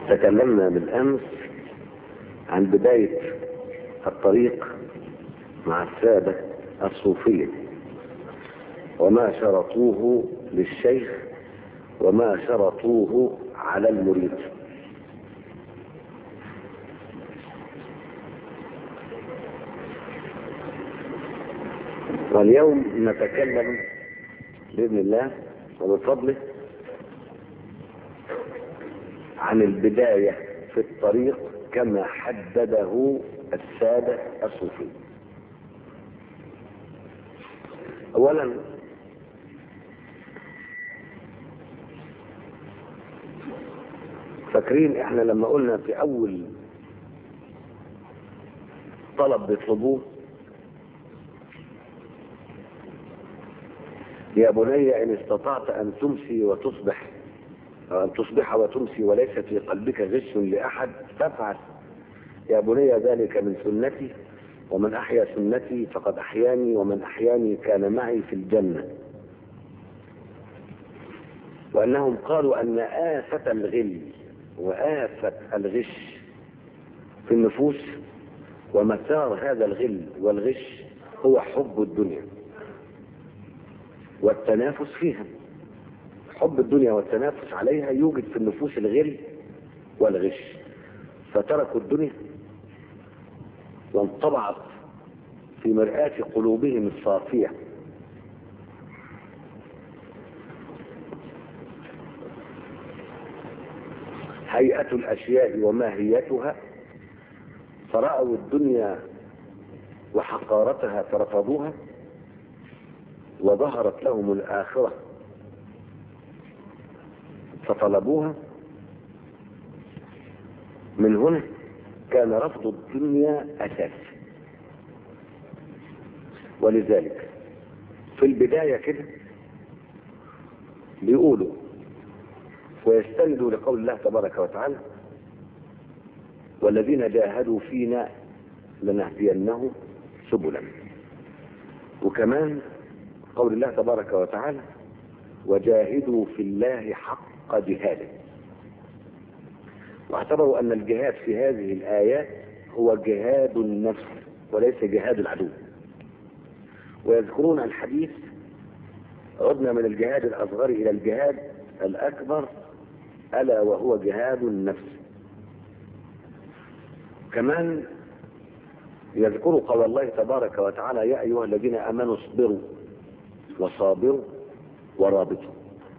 تكلمنا بالأمس عن بداية الطريق مع السادة الصوفية وما شرطوه للشيخ وما شرطوه على المريد واليوم نتكلم بإذن الله وبفضله عن البداية في الطريق كما حدده السادة الصوفية أولا فاكرين احنا لما قلنا في أول طلب بيطلبوه يا بني إن استطعت أن تمسي وتصبح أو أن تصبح وتمسي وليس في قلبك غش لأحد فافعل يا بني ذلك من سنتي ومن أحيا سنتي فقد أحياني ومن أحياني كان معي في الجنة وأنهم قالوا أن آفة الغل وآفة الغش في النفوس ومسار هذا الغل والغش هو حب الدنيا والتنافس فيها حب الدنيا والتنافس عليها يوجد في النفوس الغل والغش فتركوا الدنيا وانطبعت في مرآة قلوبهم الصافية هيئة الأشياء وماهيتها فرأوا الدنيا وحقارتها فرفضوها وظهرت لهم الآخرة فطلبوها من هنا كان رفض الدنيا أساس ولذلك في البداية كده بيقولوا ويستندوا لقول الله تبارك وتعالى والذين جاهدوا فينا لنهدينهم سبلا وكمان قول الله تبارك وتعالى وجاهدوا في الله حق جهاده واعتبروا ان الجهاد في هذه الايات هو جهاد النفس وليس جهاد العدو ويذكرون الحديث عدنا من الجهاد الاصغر الى الجهاد الاكبر الا وهو جهاد النفس كمان يذكر قول الله تبارك وتعالى يا ايها الذين امنوا اصبروا وصابروا ورابطوا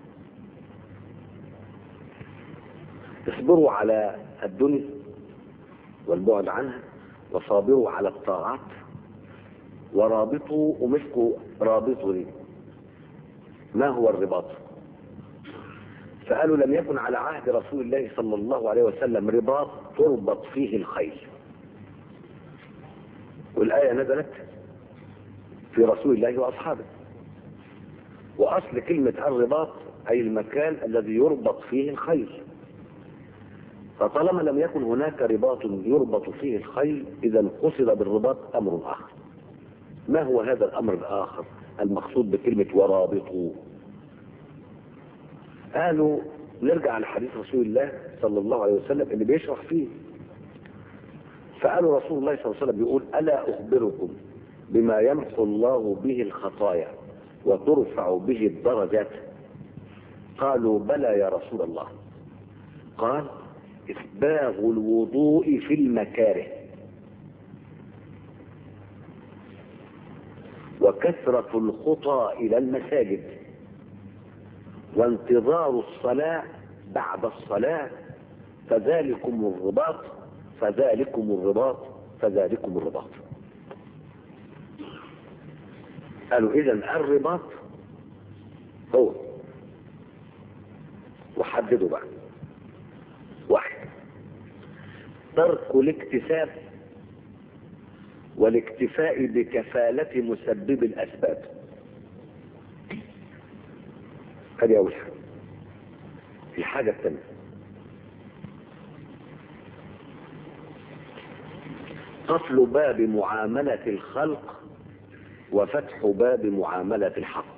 اصبروا على الدنيا والبعد عنها وصابروا على الطاعات ورابطوا ومسكوا رابطوا ليه ما هو الرباط فقالوا لم يكن على عهد رسول الله صلى الله عليه وسلم رباط تربط فيه الخيل والآية نزلت في رسول الله وأصحابه وأصل كلمة الرباط أي المكان الذي يربط فيه الخيل فطالما لم يكن هناك رباط يربط فيه الخيل إذا قصد بالرباط أمر آخر ما هو هذا الأمر الآخر المقصود بكلمة ورابطوا قالوا نرجع لحديث رسول الله صلى الله عليه وسلم اللي بيشرح فيه فقالوا رسول الله صلى الله عليه وسلم يقول ألا أخبركم بما يمحو الله به الخطايا وترفع به الدرجات قالوا بلى يا رسول الله قال إسباغ الوضوء في المكاره وكثرة الخطى إلى المساجد وانتظار الصلاة بعد الصلاة فذلكم الرباط فذلكم الرباط فذلكم الرباط قالوا إذا الرباط هو وحددوا بقى واحد ترك الاكتساب والاكتفاء بكفالة مسبب الأسباب هذه أول حاجة الحاجة الثانية قفل باب معاملة الخلق وفتح باب معاملة الحق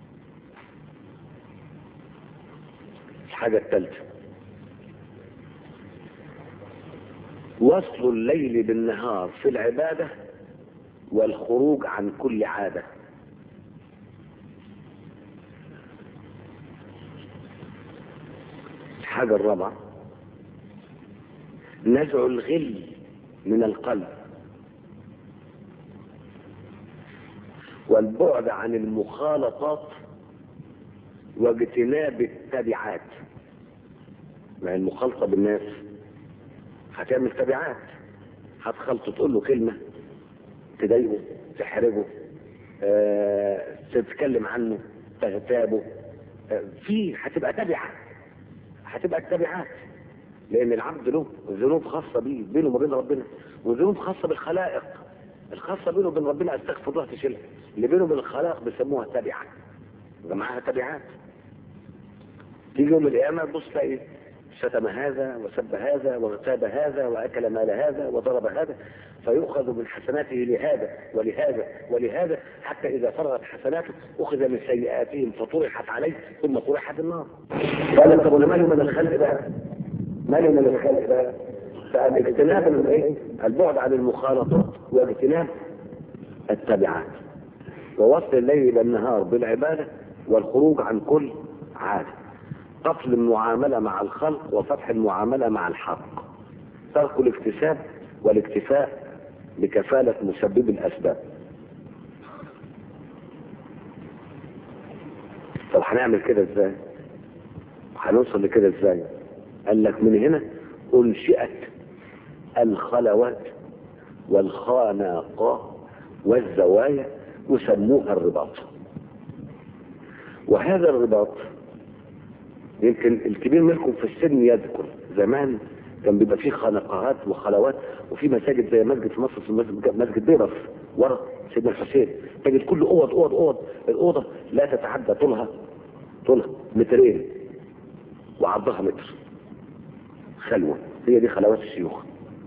الحاجة الثالثة وصل الليل بالنهار في العبادة والخروج عن كل عادة الحاجة الرابعة نزع الغل من القلب والبعد عن المخالطات واجتناب التبعات مع المخالطة بالناس هتعمل تبعات هتخلطه تقول له كلمة تضايقه تحرجه أه تتكلم عنه تغتابه أه في هتبقى تبعة هتبقى التبعات لان العبد له ذنوب خاصة بيه بينه وبين ربنا وذنوب خاصة بالخلائق الخاصة بينه وبين ربنا استغفر الله تشيلها اللي بينه وبين الخلائق بيسموها تبعة يبقى معاها تبعات تيجي يوم القيامة تبص تلاقي شتم هذا وسب هذا واغتاب هذا واكل مال هذا وضرب هذا فيؤخذ من حسناته لهذا ولهذا ولهذا حتى اذا فرغت حسناته اخذ من سيئاتهم فطرحت عليه ثم طرحت النار. قال طب مالي من الخلق بقى؟ مالي من الخلق بقى؟ فالاجتناب من ايه؟ البعد عن المخالطات واجتناب التبعات. ووصل الليل الى النهار بالعباده والخروج عن كل عاده. قتل المعاملة مع الخلق وفتح المعاملة مع الحق ترك الاكتساب والاكتفاء بكفالة مسبب الأسباب طب هنعمل كده ازاي هنوصل لكده ازاي قال لك من هنا انشئت الخلوات والخانقات والزوايا وسموها الرباط وهذا الرباط يمكن الكبير منكم في السن يذكر زمان كان بيبقى فيه خنقات وخلوات وفي مساجد زي مسجد في مصر في مسجد, مسجد بيرس ورا سيدنا الحسين تجد كل اوض اوض اوض الاوضه لا تتعدى طولها طولها مترين وعرضها متر خلوه هي دي خلوات الشيوخ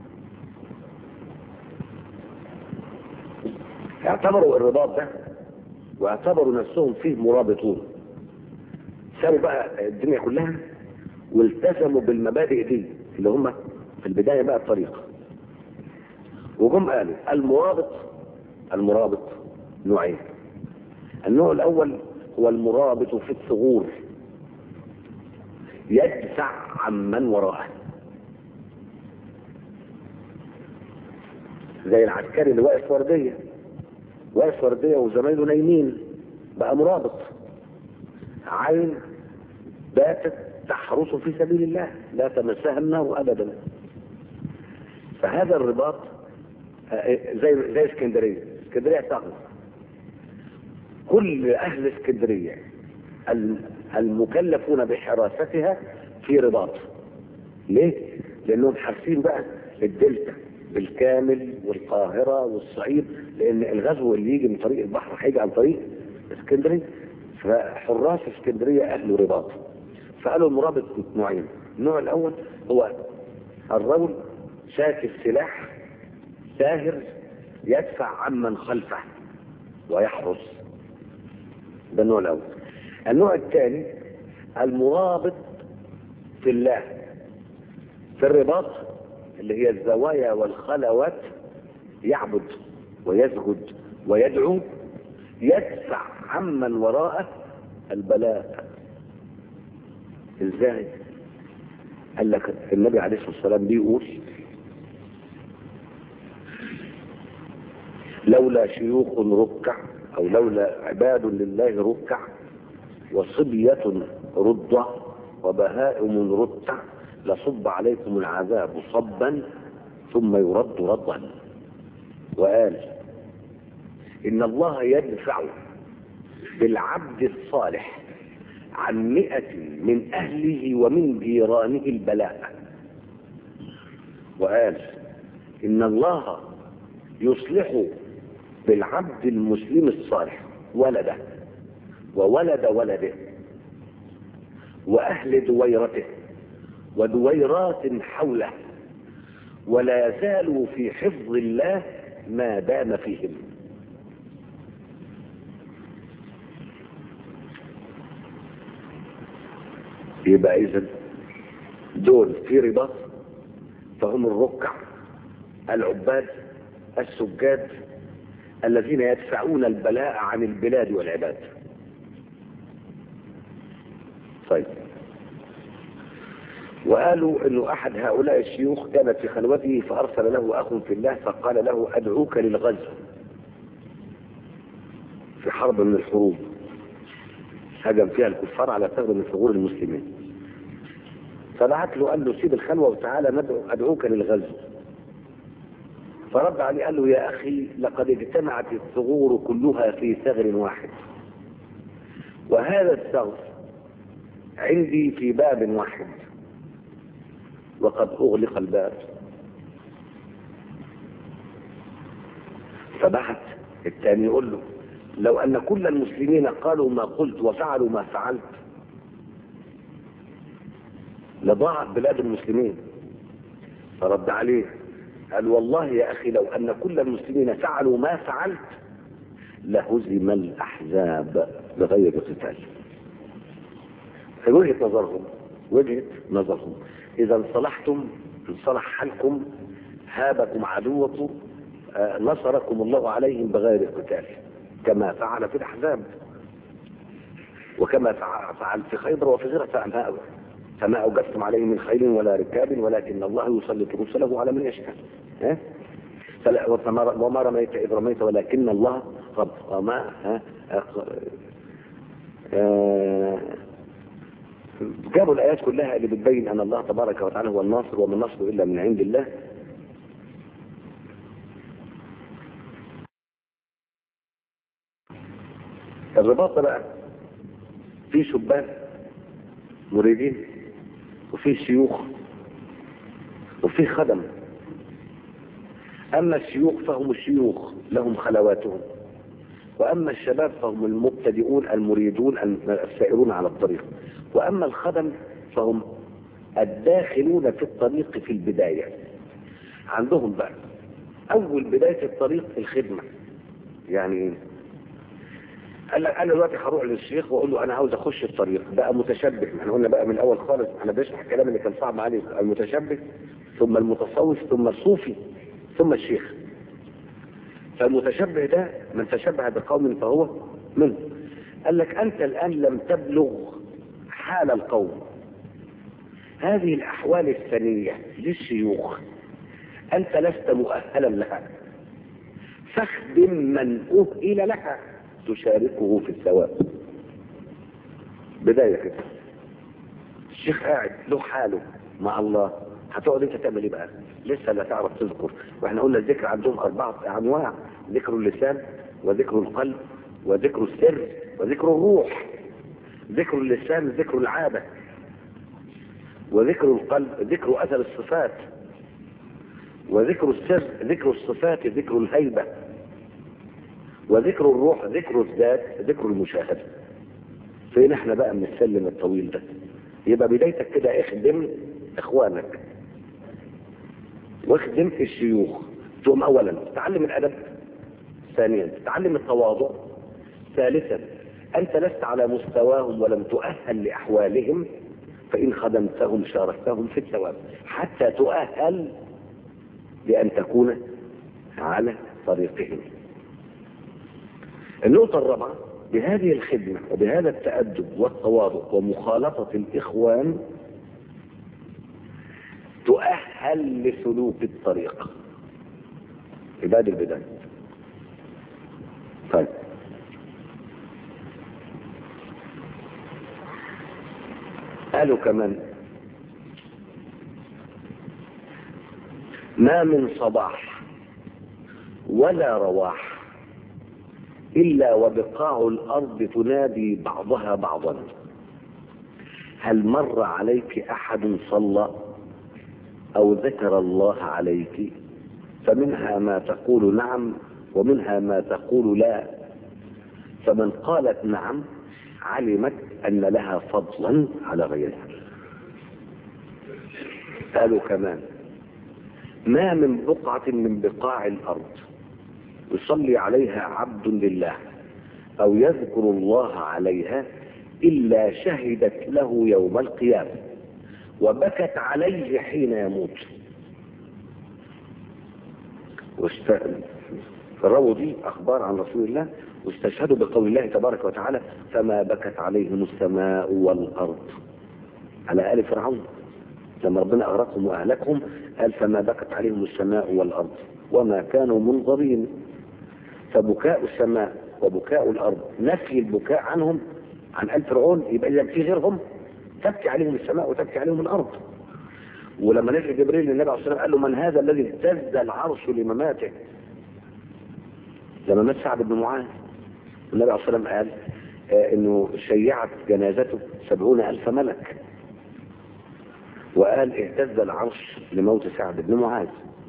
اعتبروا الرباط ده واعتبروا نفسهم فيه مرابطون سابوا بقى الدنيا كلها والتزموا بالمبادئ دي اللي هم في البداية بقى الطريقة وجم قالوا المرابط المرابط نوعين النوع الأول هو المرابط في الثغور يدفع عمن وراءه زي العسكري اللي واقف وردية واقف وردية وزمايله نايمين بقى مرابط عين باتت تحرس في سبيل الله لا تمسها النار ابدا فهذا الرباط زي زي اسكندريه اسكندريه تغلق كل اهل اسكندريه المكلفون بحراستها في رباط ليه؟ لانهم حارسين بقى الدلتا بالكامل والقاهره والصعيد لان الغزو اللي يجي من طريق البحر هيجي عن طريق اسكندريه فحراس اسكندريه اهل رباط فقالوا المرابط نوعين النوع الاول هو الرجل شاك السلاح ساهر يدفع عمن خلفه ويحرس ده النوع الاول النوع الثاني المرابط في الله في الرباط اللي هي الزوايا والخلوات يعبد ويسجد ويدعو يدفع عمن وراءه البلاء ازاي قال لك النبي عليه الصلاه والسلام بيقول لولا شيوخ ركع او لولا عباد لله ركع وصبية رضع وبهائم رتع لصب عليكم العذاب صبا ثم يرد ردا وقال ان الله يدفع بالعبد الصالح عن مئة من أهله ومن جيرانه البلاء وقال إن الله يصلح بالعبد المسلم الصالح ولده وولد ولده وأهل دويرته ودويرات حوله ولا زالوا في حفظ الله ما دام فيهم يبقى اذا دول في رباط فهم الركع العباد السجاد الذين يدفعون البلاء عن البلاد والعباد طيب وقالوا انه احد هؤلاء الشيوخ كانت في خلوته فارسل له اخ في الله فقال له ادعوك للغزو في حرب من الحروب هجم فيها الكفار على ثغر من ثغور المسلمين فبعت له قال له سيب الخلوه وتعالى ندعو ادعوك للغزو فرد عليه قال له يا اخي لقد اجتمعت الثغور كلها في ثغر واحد وهذا الثغر عندي في باب واحد وقد اغلق الباب فبعت الثاني يقول له لو ان كل المسلمين قالوا ما قلت وفعلوا ما فعلت لضاعت بلاد المسلمين فرد عليه قال والله يا اخي لو ان كل المسلمين فعلوا ما فعلت لهزم الاحزاب بغير قتال في وجهه نظرهم وجهه نظرهم اذا انصلحتم انصلح حالكم هابكم عدوكم آه، نصركم الله عليهم بغير قتال كما فعل في الاحزاب وكما فع- فعل في خيبر وفي غيرها فما فما اوجدتم عليه من خيل ولا ركاب ولكن الله يسلط رسله على من يشاء ها فلا وما وما رميت اذ رميت ولكن الله رب وما ها آه، جابوا الايات كلها اللي بتبين ان الله تبارك وتعالى هو الناصر وما النصر الا من عند الله الرباط ده بقى في شبان مريدين وفي شيوخ وفي خدم اما الشيوخ فهم الشيوخ لهم خلواتهم واما الشباب فهم المبتدئون المريدون السائرون على الطريق واما الخدم فهم الداخلون في الطريق في البدايه عندهم بقى اول بدايه الطريق الخدمه يعني ايه قال لك انا دلوقتي هروح للشيخ واقول له انا عاوز اخش الطريق بقى متشبه احنا قلنا بقى من الاول خالص احنا بنشرح الكلام اللي كان صعب عليه المتشبه ثم المتصوف ثم الصوفي ثم الشيخ فالمتشبه ده من تشبه بقوم فهو منه قال لك انت الان لم تبلغ حال القوم هذه الاحوال الثانيه للشيوخ انت لست مؤهلا لها فاخدم من اؤهل لها تشاركه في الثواب بداية كده الشيخ قاعد له حاله مع الله هتقعد انت تعمل ايه بقى لسه لا تعرف تذكر واحنا قلنا الذكر عندهم اربعة انواع ذكر اللسان وذكر القلب وذكر السر وذكر الروح ذكر اللسان ذكر العادة وذكر القلب ذكر اثر الصفات وذكر السر ذكر الصفات ذكر الهيبه وذكر الروح ذكر الذات ذكر المشاهدة فين احنا بقى من السلم الطويل ده يبقى بدايتك كده اخدم اخوانك واخدم الشيوخ تقوم اولا تتعلم الادب ثانيا تتعلم التواضع ثالثا انت لست على مستواهم ولم تؤهل لاحوالهم فان خدمتهم شاركتهم في الثواب حتى تؤهل لان تكون على طريقهم النقطة الرابعة بهذه الخدمة وبهذا التأدب والتواضع ومخالطة الإخوان تؤهل لسلوك الطريق عباد البداية طيب قالوا كمان ما من صباح ولا رواح إلا وبقاع الأرض تنادي بعضها بعضا هل مر عليك أحد صلى أو ذكر الله عليك فمنها ما تقول نعم ومنها ما تقول لا فمن قالت نعم علمت أن لها فضلا على غيرها قالوا كمان ما من بقعة من بقاع الأرض يصلي عليها عبد لله او يذكر الله عليها الا شهدت له يوم القيامه وبكت عليه حين يموت واست... فرووا دي اخبار عن رسول الله واستشهدوا بقول الله تبارك وتعالى فما بكت عليهم السماء والارض على ال فرعون لما ربنا اغرقهم واهلكهم قال فما بكت عليهم السماء والارض وما كانوا منظرين فبكاء السماء وبكاء الارض نفي البكاء عنهم عن ال فرعون يبقى اذا في غيرهم تبكي عليهم السماء وتبكي عليهم الارض ولما نزل جبريل للنبي عليه الصلاه والسلام قال له من هذا الذي اهتز العرش لمماته لما مات سعد بن معاذ النبي عليه الصلاه والسلام قال آه انه شيعت جنازته سبعون الف ملك وقال اهتز العرش لموت سعد بن معاذ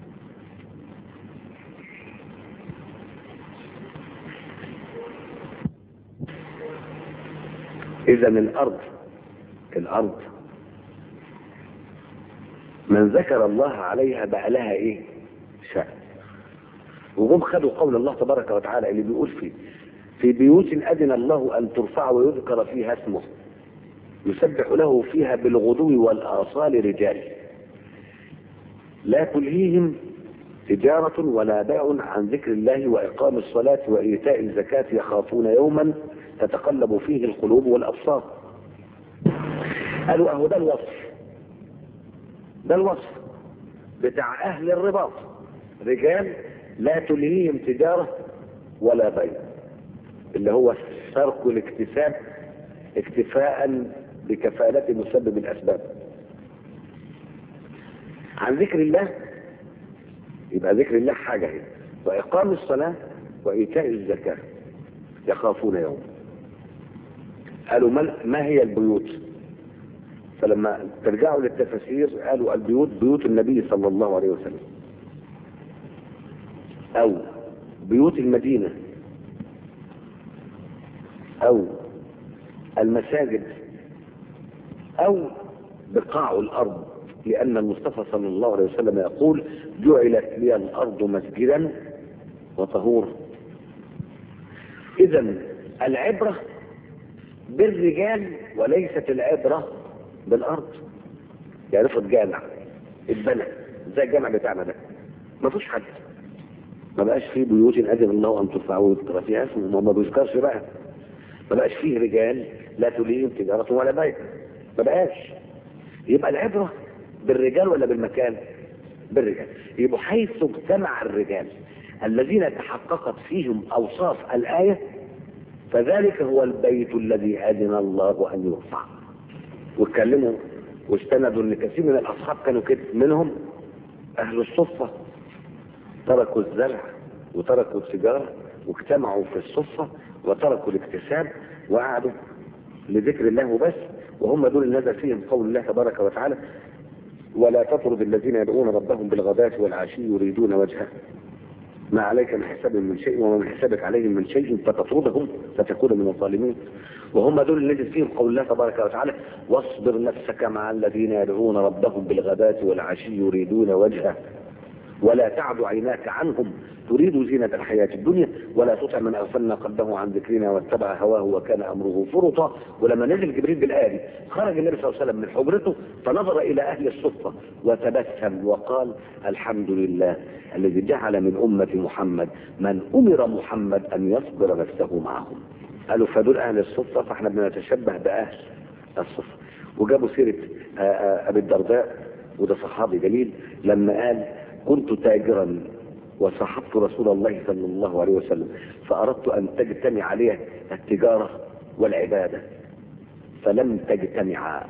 اذا الارض الارض من ذكر الله عليها بقى لها ايه شأن وهم خدوا قول الله تبارك وتعالى اللي بيقول فيه في بيوت أذن الله أن ترفع ويذكر فيها اسمه يسبح له فيها بالغدو والآصال رجال لا تلهيهم تجارة ولا بيع عن ذكر الله وإقام الصلاة وإيتاء الزكاة يخافون يوما تتقلب فيه القلوب والأبصار قالوا أهو ده الوصف ده الوصف بتاع أهل الرباط رجال لا تلهيهم تجارة ولا بيع اللي هو سرق الاكتساب اكتفاء بكفالة مسبب الأسباب عن ذكر الله يبقى ذكر الله حاجة هي وإقام الصلاة وإيتاء الزكاة يخافون يوم قالوا ما هي البيوت فلما ترجعوا للتفاسير قالوا البيوت بيوت النبي صلى الله عليه وسلم او بيوت المدينة او المساجد او بقاع الارض لان المصطفى صلى الله عليه وسلم يقول جعلت لي الارض مسجدا وطهورا اذا العبرة بالرجال وليست العبرة بالارض يعني افرض جامع اتبنى زي الجامع بتاعنا ده ما فيش حد ما بقاش فيه بيوت اذن الله ان ترفع ويذكر فيها اسمه ما بيذكرش بقى ما بقاش فيه رجال لا تليهم تجارة ولا بيع ما بقاش يبقى العبرة بالرجال ولا بالمكان بالرجال يبقى حيث اجتمع الرجال الذين تحققت فيهم اوصاف الآية فذلك هو البيت الذي أذن الله أن يرفع واتكلموا واستندوا ان كثير من الاصحاب كانوا كده منهم اهل الصفة تركوا الزرع وتركوا التجارة واجتمعوا في الصفة وتركوا الاكتساب وقعدوا لذكر الله وبس وهم دول اللي نزل فيهم قول الله تبارك وتعالى ولا تطرد الذين يدعون ربهم بالغداة والعشي يريدون وجهه ما عليك من حسابهم من شيء وما من حسابك عليهم من شيء فتطردهم فتكون من الظالمين وهم دول اللي نزل فيهم قول الله تبارك وتعالى واصبر نفسك مع الذين يدعون ربهم بالغداة والعشي يريدون وجهه ولا تعد عيناك عنهم تريد زينة الحياة الدنيا ولا تطع من أغفلنا قلبه عن ذكرنا واتبع هواه وكان أمره فرطا ولما نزل جبريل بالآية دي خرج النبي صلى الله عليه وسلم من حجرته فنظر إلى أهل الصفة وتبسم وقال الحمد لله الذي جعل من أمة محمد من أمر محمد أن يصبر نفسه معهم قالوا فدول أهل الصفة فاحنا بنتشبه بأهل الصفة وجابوا سيرة أبي الدرداء وده صحابي جليل لما قال كنت تاجرا وصحبت رسول الله صلى الله عليه وسلم فأردت أن تجتمع عليه التجارة والعبادة فلم تجتمعا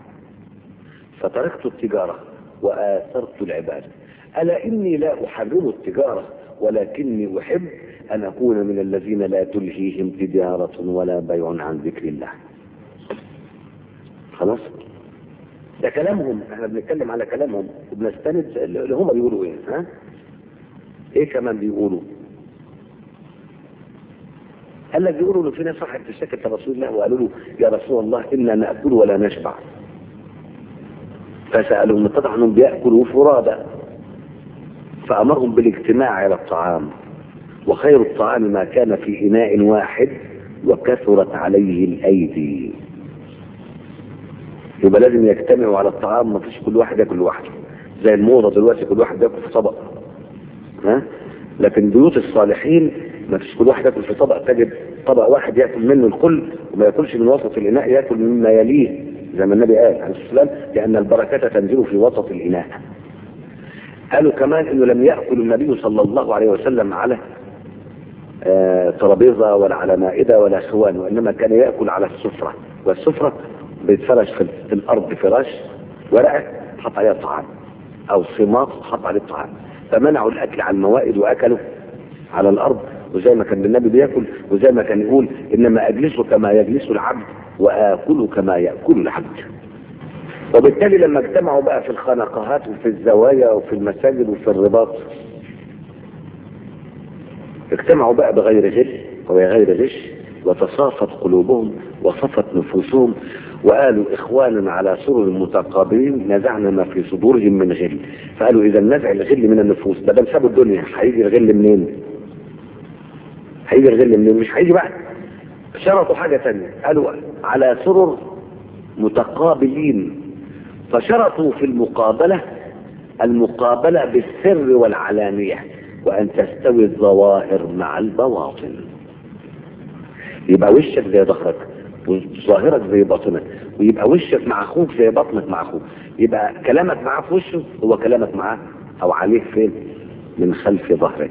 فتركت التجارة وآثرت العبادة ألا إني لا أحرم التجارة ولكني أحب أن أكون من الذين لا تلهيهم تجارة ولا بيع عن ذكر الله خلاص ده كلامهم احنا بنتكلم على كلامهم وبنستند اللي هم بيقولوا ايه ها ايه كمان بيقولوا قال لك بيقولوا ان في ناس راحت تشتكي لرسول الله وقالوا له يا رسول الله انا ناكل ولا نشبع فسالهم اتضح انهم بياكلوا فرادا فامرهم بالاجتماع على الطعام وخير الطعام ما كان في اناء واحد وكثرت عليه الايدي يبقى لازم يجتمعوا على الطعام ما فيش كل واحد ياكل لوحده زي الموضه دلوقتي كل واحد ياكل في طبق ها لكن بيوت الصالحين ما فيش كل واحد ياكل في طبق تجد طبق واحد ياكل منه الكل وما ياكلش من وسط الاناء ياكل مما يليه زي ما النبي قال عليه السلام لان البركه تنزل في وسط الاناء قالوا كمان انه لم ياكل النبي صلى الله عليه وسلم على آه، ترابيزه ولا على مائده ولا خوان وانما كان ياكل على السفره والسفره بيتفرش في في الارض فراش ورقه حط عليها طعام او صماط حط عليه طعام فمنعوا الاكل على الموائد واكلوا على الارض وزي ما كان النبي بياكل وزي ما كان يقول انما اجلس كما يجلس العبد واكل كما ياكل العبد وبالتالي لما اجتمعوا بقى في الخناقات وفي الزوايا وفي المساجد وفي الرباط اجتمعوا بقى بغير غل وبغير غش وتصافت قلوبهم وصفت نفوسهم وقالوا اخوانا على سرر متقابلين نزعنا ما في صدورهم من غل فقالوا اذا نزع الغل من النفوس ده ده سابوا الدنيا هيجي الغل منين؟ هيجي الغل منين؟ مش هيجي بقى شرطوا حاجه ثانيه قالوا على سرر متقابلين فشرطوا في المقابله المقابله بالسر والعلانيه وان تستوي الظواهر مع البواطن يبقى وشك زي ظهرك وظاهرك زي باطنك ويبقى وشك مع اخوك زي بطنك مع اخوك يبقى كلامك معاه في وشه هو كلامك معاه او عليه فين من خلف ظهرك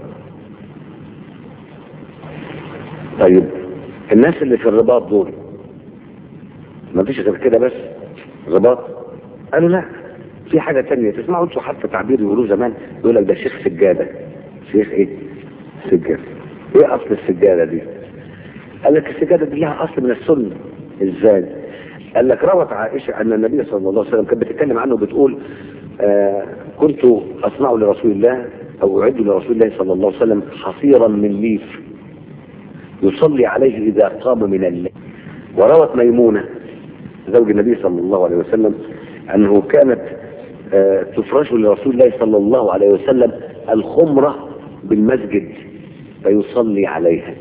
طيب الناس اللي في الرباط دول ما فيش غير كده بس رباط قالوا لا في حاجة تانية تسمعوا انتوا حتى تعبير يقولوه زمان يقول لك ده شيخ سجادة شيخ ايه سجادة ايه اصل السجادة دي قال لك السجادة دي لها اصل من السنة ازاي قال لك روت عائشة ان النبي صلى الله عليه وسلم كانت بتتكلم عنه بتقول آه كنت اصنع لرسول الله او اعد لرسول الله صلى الله عليه وسلم حصيرا من ليف يصلي عليه اذا قام من الليل وروت ميمونة زوج النبي صلى الله عليه وسلم انه كانت آه تفرش لرسول الله صلى الله عليه وسلم الخمرة بالمسجد فيصلي عليها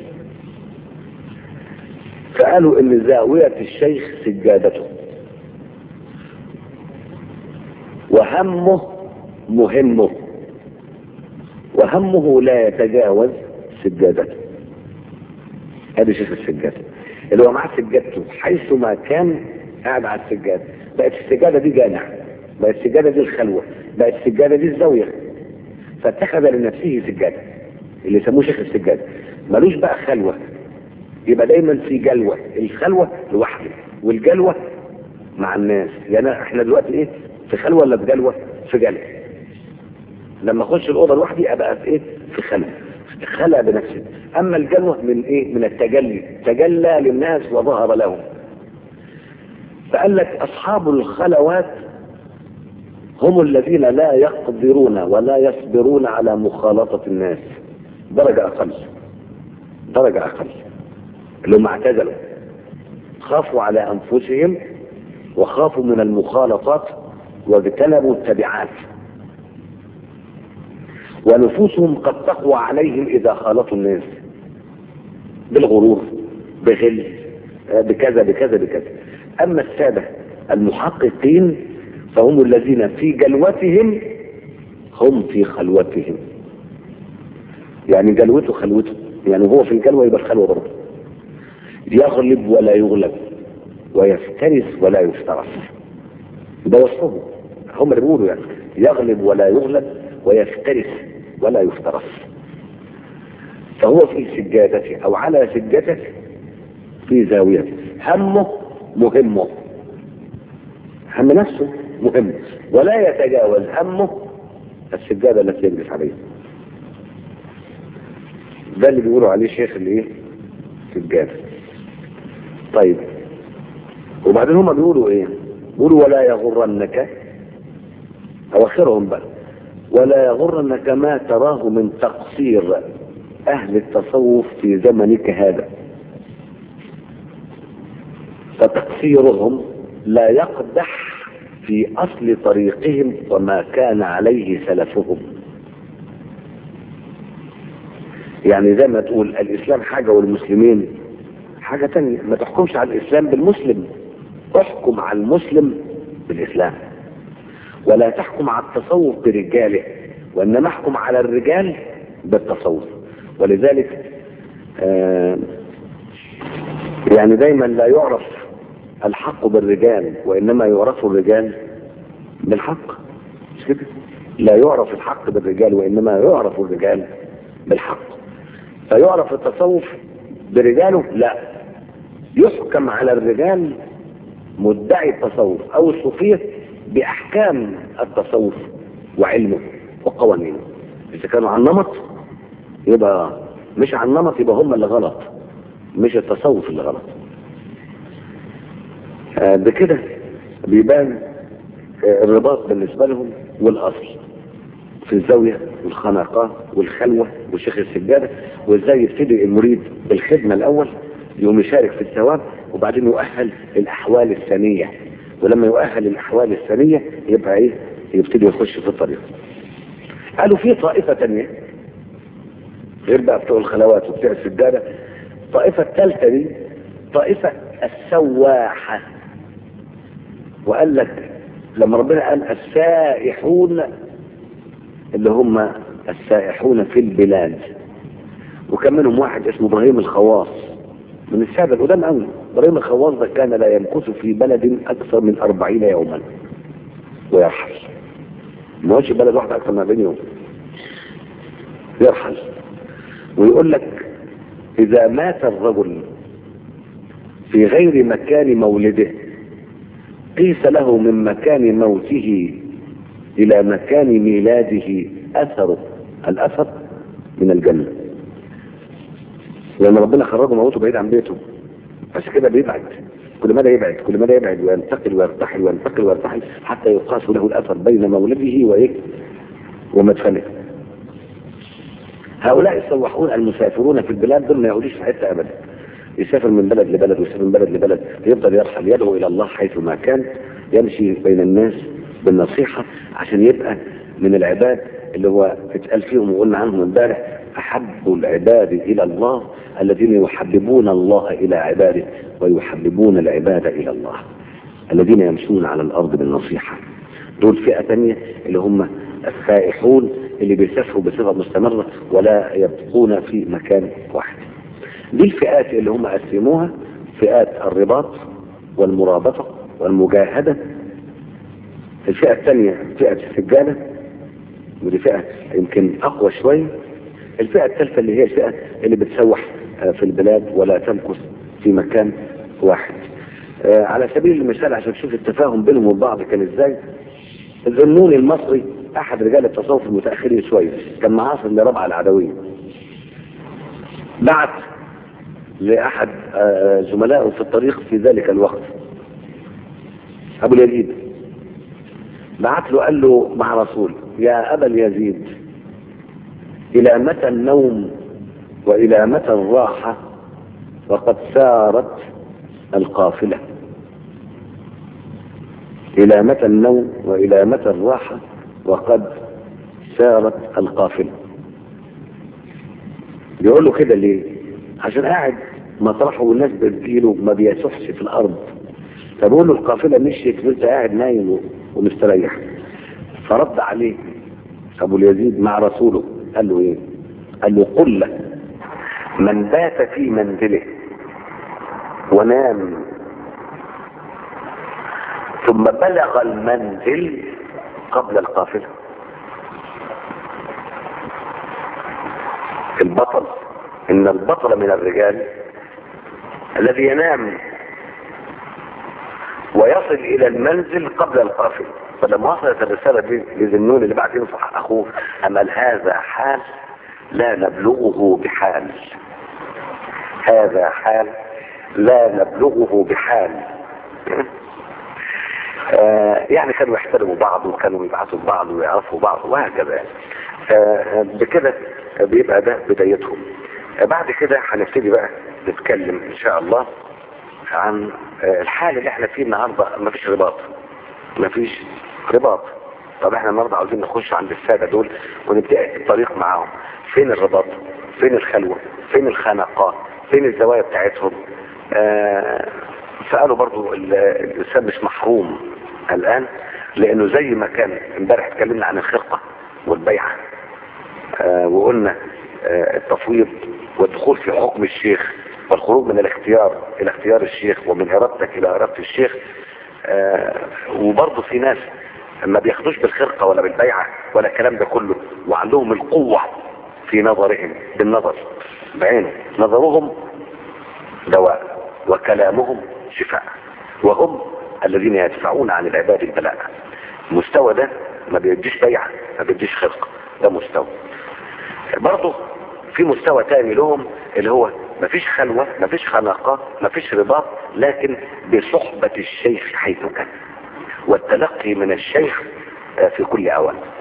فقالوا ان زاوية الشيخ سجادته وهمه مهمه وهمه لا يتجاوز سجادته هذا شيخ السجادة اللي هو معاه سجادته حيث ما كان قاعد على السجادة بقت السجادة دي جامع بقت السجادة دي الخلوة بقت السجادة دي الزاوية فاتخذ لنفسه سجادة اللي يسموه شيخ السجادة ملوش بقى خلوة يبقى دايما في جلوة الخلوة لوحده والجلوة مع الناس يعني احنا دلوقتي ايه في خلوة ولا في جلوة في جلوة لما اخش الاوضه لوحدي ابقى في ايه في خلوة خلى بنفسه اما الجلوة من ايه من التجلي تجلى للناس وظهر لهم فقال لك اصحاب الخلوات هم الذين لا يقدرون ولا يصبرون على مخالطة الناس درجة اقل درجة اقل اللي هم اعتزلوا خافوا على انفسهم وخافوا من المخالطات واجتنبوا التبعات ونفوسهم قد تقوى عليهم اذا خالطوا الناس بالغرور بغل بكذا بكذا بكذا اما السادة المحققين فهم الذين في جلوتهم هم في خلوتهم يعني جلوته خلوته يعني هو في الجلوة يبقى الخلوة برضه يغلب ولا يغلب ويفترس ولا يفترس ده وصفه هم اللي بيقولوا يعني يغلب ولا يغلب ويفترس ولا يفترس فهو في سجادته او على سجادته في زاويته همه مهمه هم نفسه مهم ولا يتجاوز همه السجادة التي يجلس عليها ده اللي بيقولوا عليه شيخ الايه سجادة طيب وبعدين هما بيقولوا ايه بيقولوا ولا يغرنك اواخرهم بقى ولا يغرنك ما تراه من تقصير اهل التصوف في زمنك هذا فتقصيرهم لا يقدح في اصل طريقهم وما كان عليه سلفهم يعني زي ما تقول الاسلام حاجة والمسلمين حاجة تانية ما تحكمش على الاسلام بالمسلم احكم على المسلم بالاسلام ولا تحكم على التصوف برجاله وانما احكم على الرجال بالتصوف ولذلك آه يعني دايما لا يعرف الحق بالرجال وانما يعرف الرجال بالحق مش كده لا يعرف الحق بالرجال وانما يعرف الرجال بالحق فيعرف التصوف برجاله لا يحكم على الرجال مدعي التصوف او الصوفيه باحكام التصوف وعلمه وقوانينه اذا كانوا عن نمط يبقى مش عن نمط يبقى هم اللي غلط مش التصوف اللي غلط آه بكده بيبان آه الرباط بالنسبه لهم والاصل في الزاويه والخناقه والخلوه وشيخ السجاده وازاي يبتدي المريد بالخدمه الاول يقوم يشارك في الثواب وبعدين يؤهل الاحوال الثانيه ولما يؤهل الاحوال الثانيه يبقى ايه يبتدي يخش في الطريق قالوا في طائفه ثانيه غير بقى بتوع الخلوات وبتوع السجاده الطائفه الثالثه دي طائفه السواحه وقال لك لما ربنا قال السائحون اللي هم السائحون في البلاد وكان منهم واحد اسمه ابراهيم الخواص من السادة القدام قوي ابراهيم الخواص ده كان لا يمكث في بلد اكثر من أربعين يوما ويرحل ما هوش بلد واحدة اكثر من 40 يوم يرحل ويقول لك اذا مات الرجل في غير مكان مولده قيس له من مكان موته الى مكان ميلاده اثره الاثر من الجنه لان ربنا خرجه موته بعيد عن بيته عشان كده بيبعد كل مدى يبعد كل مدى يبعد وينتقل ويرتحل وينتقل ويرتحل حتى يقاس له الاثر بين مولده وايه ومدفنه هؤلاء السواحون المسافرون في البلاد دول ما يعودوش في حته ابدا يسافر من بلد لبلد ويسافر من بلد لبلد يفضل يرحل يدعو الى الله حيث ما كان يمشي بين الناس بالنصيحه عشان يبقى من العباد اللي هو اتقال فيهم وقلنا عنهم امبارح احب العباد الى الله الذين يحببون الله الى عباده ويحببون العباد الى الله الذين يمشون على الارض بالنصيحه دول فئه ثانيه اللي هم السائحون اللي بيسافروا بصفه مستمره ولا يبقون في مكان واحد دي الفئات اللي هم قسموها فئات الرباط والمرابطه والمجاهده الفئه الثانيه فئه السجاله ودي فئه يمكن اقوى شويه الفئه الثالثه اللي هي الفئه اللي بتسوح في البلاد ولا تمكث في مكان واحد على سبيل المثال عشان تشوف التفاهم بينهم وبعض كان ازاي الذنون المصري احد رجال التصوف المتاخرين شويه كان معاصر لربع العدويه بعت لاحد زملائه في الطريق في ذلك الوقت ابو اليزيد بعت له قال له مع رسول يا ابا اليزيد الى متى النوم والى متى الراحه وقد سارت القافله الى متى النوم والى متى الراحه وقد سارت القافله بيقول له كده ليه عشان قاعد مطرحه والناس بتجيله ما بيسحش في الارض فبقول له القافله مشيت وانت قاعد نايم ومستريح فرد عليه ابو اليزيد مع رسوله قال له ايه قال له قل له من بات في منزله ونام ثم بلغ المنزل قبل القافله البطل ان البطل من الرجال الذي ينام ويصل الى المنزل قبل القافله فلما وصلت الرسالة دي لذنون اللي بعد ينصح اخوه امل هذا حال لا نبلغه بحال هذا حال لا نبلغه بحال آه يعني كانوا يحترموا بعض وكانوا يبعثوا بعض ويعرفوا بعض وهكذا يعني آه بكده بيبقى ده بدايتهم آه بعد كده هنبتدي بقى نتكلم ان شاء الله عن الحال اللي احنا فيه النهارده مفيش رباط مفيش رباط طب احنا النهارده عاوزين نخش عند الساده دول ونبدا الطريق معاهم فين الرباط فين الخلوه فين الخناقات فين الزوايا بتاعتهم آه سالوا برضو الانسان مش محروم الان لانه زي ما كان امبارح اتكلمنا عن الخرقه والبيعه آه وقلنا آه، التفويض والدخول في حكم الشيخ والخروج من الاختيار الى اختيار الشيخ ومن ارادتك الى اراده الشيخ آه، وبرضه في ناس ما بياخدوش بالخرقه ولا بالبيعه ولا الكلام ده كله وعندهم القوه في نظرهم بالنظر بعينه نظرهم دواء وكلامهم شفاء وهم الذين يدفعون عن العباد البلاء المستوى ده ما بيديش بيعة ما بيديش خرق ده مستوى برضه في مستوى تاني لهم اللي هو ما فيش خلوة ما فيش خناقة ما فيش رباط لكن بصحبة الشيخ حيث كان والتلقي من الشيخ آه، في كل اوان